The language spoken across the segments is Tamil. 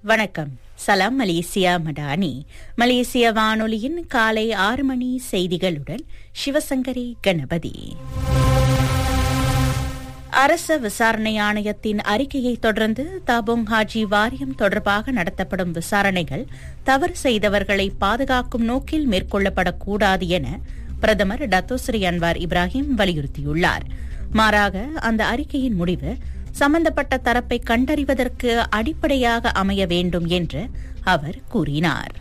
வணக்கம் சலாம் மலேசியா மடானி மலேசிய வானொலியின் காலை ஆறு மணி செய்திகளுடன் சிவசங்கரி கணபதி அரச விசாரணை ஆணையத்தின் அறிக்கையை தொடர்ந்து தாபோங் ஹாஜி வாரியம் தொடர்பாக நடத்தப்படும் விசாரணைகள் தவறு செய்தவர்களை பாதுகாக்கும் நோக்கில் மேற்கொள்ளப்படக்கூடாது என பிரதமர் டத்தோஸ்ரீ அன்வார் இப்ராஹிம் வலியுறுத்தியுள்ளார் மாறாக அந்த அறிக்கையின் முடிவு சம்பந்தப்பட்ட தரப்பை கண்டறிவதற்கு அடிப்படையாக அமைய வேண்டும் என்று அவர் கூறினார்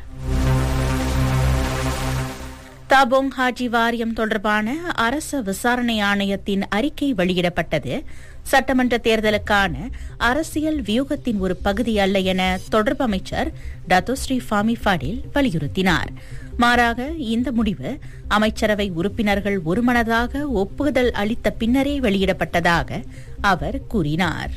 தாபோங் ஹாஜி வாரியம் தொடர்பான அரச விசாரணை ஆணையத்தின் அறிக்கை வெளியிடப்பட்டது சட்டமன்ற தேர்தலுக்கான அரசியல் வியூகத்தின் ஒரு பகுதி அல்ல என தொடர்பு அமைச்சர் டத்தோஸ்ரீ ஃபாமி ஃபாடில் வலியுறுத்தினார் மாறாக இந்த முடிவு அமைச்சரவை உறுப்பினர்கள் ஒருமனதாக ஒப்புதல் அளித்த பின்னரே வெளியிடப்பட்டதாக அவர் கூறினார்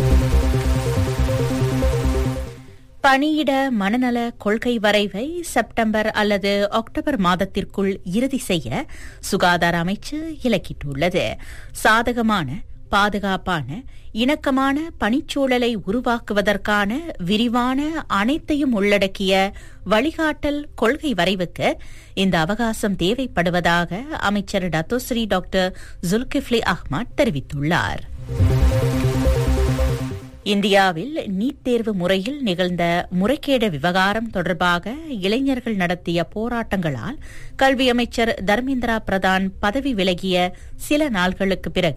பணியிட மனநல கொள்கை வரைவை செப்டம்பர் அல்லது அக்டோபர் மாதத்திற்குள் இறுதி செய்ய சுகாதார அமைச்சு இலக்கிட்டுள்ளது சாதகமான பாதுகாப்பான இணக்கமான பணிச்சூழலை உருவாக்குவதற்கான விரிவான அனைத்தையும் உள்ளடக்கிய வழிகாட்டல் கொள்கை வரைவுக்கு இந்த அவகாசம் தேவைப்படுவதாக அமைச்சர் டத்தோஸ்ரீ டாக்டர் ஜுல்கிஃப்லி அஹ்மத் தெரிவித்துள்ளார் இந்தியாவில் நீட் தேர்வு முறையில் நிகழ்ந்த முறைகேடு விவகாரம் தொடர்பாக இளைஞர்கள் நடத்திய போராட்டங்களால் கல்வி அமைச்சர் தர்மேந்திரா பிரதான் பதவி விலகிய சில நாள்களுக்கு பிறகு